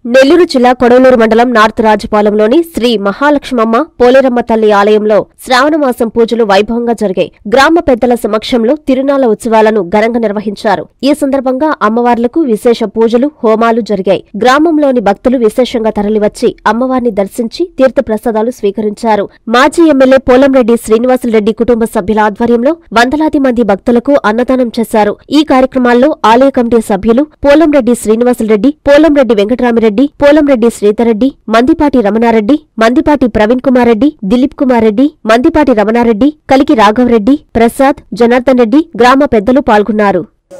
నెల్లూరు జిల్లా కొడవలూరు మండలం నార్త్ రాజపాలెంలోని శ్రీ మహాలక్ష్మమ్మ పోలేరమ్మ తల్లి ఆలయంలో శ్రావణమాసం పూజలు వైభవంగా జరిగాయి గ్రామ పెద్దల సమక్షంలో తిరునాళ్ల ఉత్సవాలను ఘనంగా నిర్వహించారు ఈ సందర్భంగా అమ్మవార్లకు విశేష పూజలు హోమాలు జరిగాయి గ్రామంలోని భక్తులు విశేషంగా తరలివచ్చి అమ్మవారిని దర్శించి తీర్థప్రసాదాలు స్వీకరించారు మాజీ ఎమ్మెల్యే పోలంరెడ్డి శ్రీనివాసులరెడ్డి కుటుంబ సభ్యుల ఆధ్వర్యంలో వందలాది మంది భక్తులకు అన్నదానం చేశారు ఈ కార్యక్రమాల్లో ఆలయ కమిటీ సభ్యులు పోలంరెడ్డి శ్రీనివాసులరెడ్డి పోలంరెడ్డి వెంకటరామిరెడ్డి పోలంరెడ్డి శ్రీధర్రెడ్డి మందిపాటి రమణారెడ్డి మందిపాటి ప్రవీణ్ కుమార్ రెడ్డి దిలీప్ కుమార్ రెడ్డి మందిపాటి రమణారెడ్డి కలికి రాఘవరెడ్డి ప్రసాద్ జనార్దన్ రెడ్డి గ్రామ పెద్దలు పాల్గొన్నారు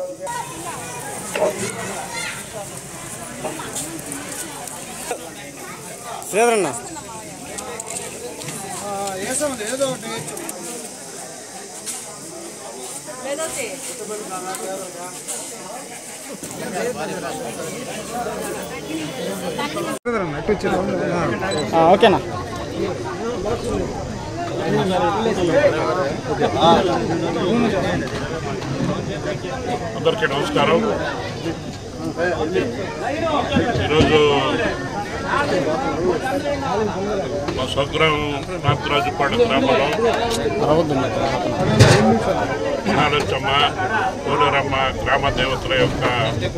శ్రీధరన్న ఆ, ఓకేనా అందరికీ నమస్కారం ఈరోజు మా స్వగ్రామం నాగరాజుపాడు గ్రామంలో అరవద్దు మహాలచ్చమ్మ కోడూరమ్మ గ్రామ దేవతల యొక్క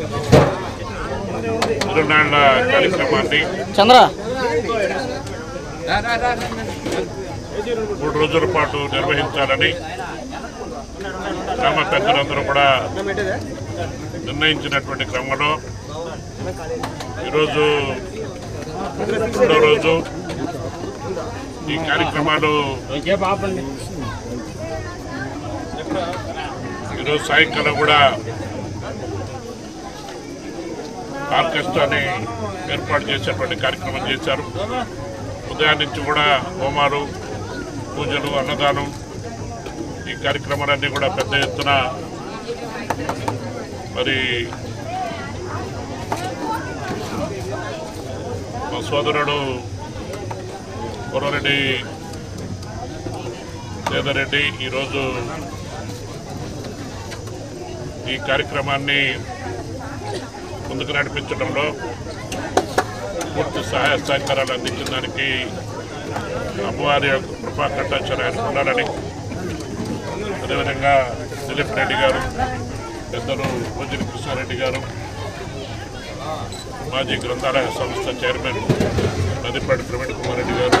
తిరునాళ్ల కార్యక్రమాన్ని చంద్ర మూడు రోజుల పాటు నిర్వహించాలని గ్రామ పెద్దలందరూ కూడా నిర్ణయించినటువంటి క్రమంలో ఈరోజు మూడో రోజు ఈ కార్యక్రమాలు ఈరోజు సాయంకాలం కూడా ఆర్కెస్ట్రాని ఏర్పాటు చేసేటువంటి కార్యక్రమం చేశారు ఉదయం నుంచి కూడా హోమాలు పూజలు అన్నదానం ఈ కార్యక్రమాలన్నీ కూడా పెద్ద ఎత్తున మరి మా సోదరుడు కుర్రరెడ్డి సేదరెడ్డి ఈరోజు ఈ కార్యక్రమాన్ని ముందుకు నడిపించడంలో పూర్తి సహాయ సహకారాలు అందించిన దానికి అమ్మవారి యొక్క కృపా కట్టాచని ఆయన ఉండాలని అదేవిధంగా దిలీప్ రెడ్డి గారు పెద్దలు భోజన కృష్ణారెడ్డి గారు మాజీ గ్రంథాలయ సంస్థ చైర్మన్ నదిపాటి ప్రవీణ్ కుమార్ రెడ్డి గారు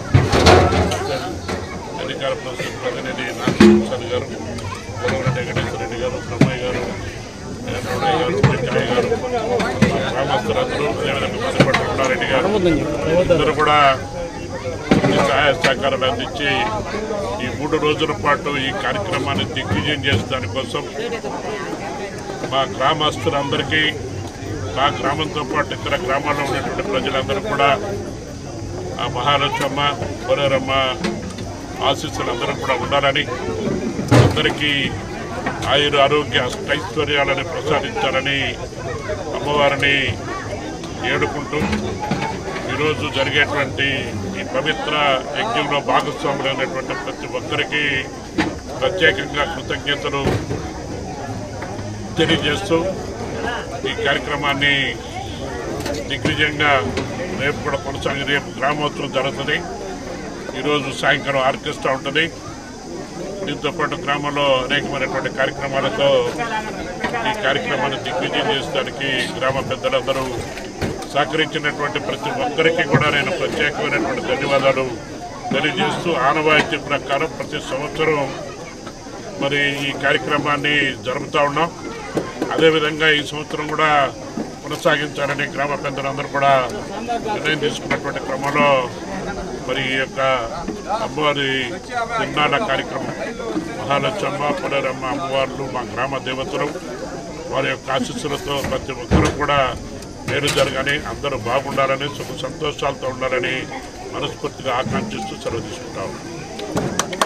అధికార పరిషత్ ప్రతినిధి నాగేశ్వర గారు గొడవరెడ్డి వెంకటేశ్వర రెడ్డి గారు బ్రహ్మయ్య గారు రమణయ్య గారు వెంకయ్య గారు గ్రామస్తులందరూ అదేవిధంగా మదిపాటి రమణారెడ్డి గారు ఇద్దరు కూడా పూర్తి సహాయ సహకారాలు అందించి ఈ మూడు రోజుల పాటు ఈ కార్యక్రమాన్ని దిగ్విజయం చేసే దానికోసం మా గ్రామస్తులందరికీ మా గ్రామంతో పాటు ఇతర గ్రామాల్లో ఉన్నటువంటి ప్రజలందరూ కూడా ఆ మహాలక్ష్మమ్మ కోరేరమ్మ ఆశీస్సులు అందరూ కూడా ఉండాలని అందరికీ ఆయుర ఆరోగ్య అష్టైశ్వర్యాలని ప్రసాదించాలని అమ్మవారిని ఏడుకుంటూ ఈరోజు జరిగేటువంటి ఈ పవిత్ర యజ్ఞంలో భాగస్వాములైనటువంటి ప్రతి ఒక్కరికి ప్రత్యేకంగా కృతజ్ఞతలు తెలియజేస్తూ ఈ కార్యక్రమాన్ని దిగ్విజయంగా రేపు కూడా కొనసాగి రేపు గ్రామోత్సవం జరుగుతుంది ఈరోజు సాయంకాలం ఆర్కెస్ట్రా ఉంటుంది దీంతో పాటు గ్రామంలో అనేకమైనటువంటి కార్యక్రమాలతో ఈ కార్యక్రమాన్ని దిగ్విజయం చేసడానికి గ్రామ పెద్దలందరూ సహకరించినటువంటి ప్రతి ఒక్కరికి కూడా నేను ప్రత్యేకమైనటువంటి ధన్యవాదాలు తెలియజేస్తూ ఆనవాయితీ ప్రకారం ప్రతి సంవత్సరం మరి ఈ కార్యక్రమాన్ని జరుపుతూ ఉన్నాం అదేవిధంగా ఈ సంవత్సరం కూడా కొనసాగించాలని గ్రామ పెద్దలందరూ కూడా నిర్ణయం తీసుకున్నటువంటి క్రమంలో మరి ఈ యొక్క అమ్మవారి తిన్నాల కార్యక్రమం మహాలక్ష్మ పొలరమ్మ అమ్మవార్లు మా గ్రామ దేవతలు వారి యొక్క ఆశీస్సులతో ప్రతి ఒక్కరూ కూడా మేలు జరగాలని అందరూ బాగుండాలని సుఖ సంతోషాలతో ఉండాలని మనస్ఫూర్తిగా ఆకాంక్షిస్తూ సెలవు తీసుకుంటా ఉన్నాం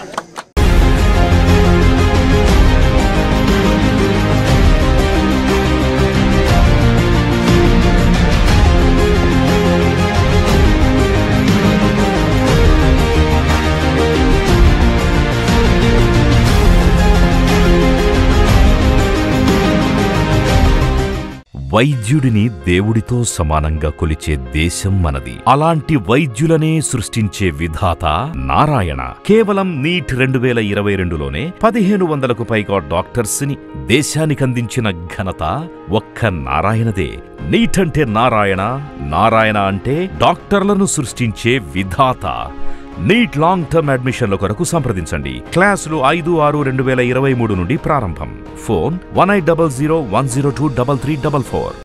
వైద్యుడిని దేవుడితో సమానంగా కొలిచే దేశం మనది అలాంటి వైద్యులనే సృష్టించే విధాత నారాయణ కేవలం నీట్ రెండు వేల ఇరవై రెండులోనే పదిహేను వందలకు పైగా డాక్టర్స్ ని దేశానికి అందించిన ఘనత ఒక్క నారాయణదే నీట్ అంటే నారాయణ నారాయణ అంటే డాక్టర్లను సృష్టించే విధాత నీట్ లాంగ్ టర్మ్ అడ్మిషన్ల కొరకు సంప్రదించండి క్లాసులు ఐదు ఆరు రెండు వేల ఇరవై మూడు నుండి ప్రారంభం phone one eight double zero one zero two double three double four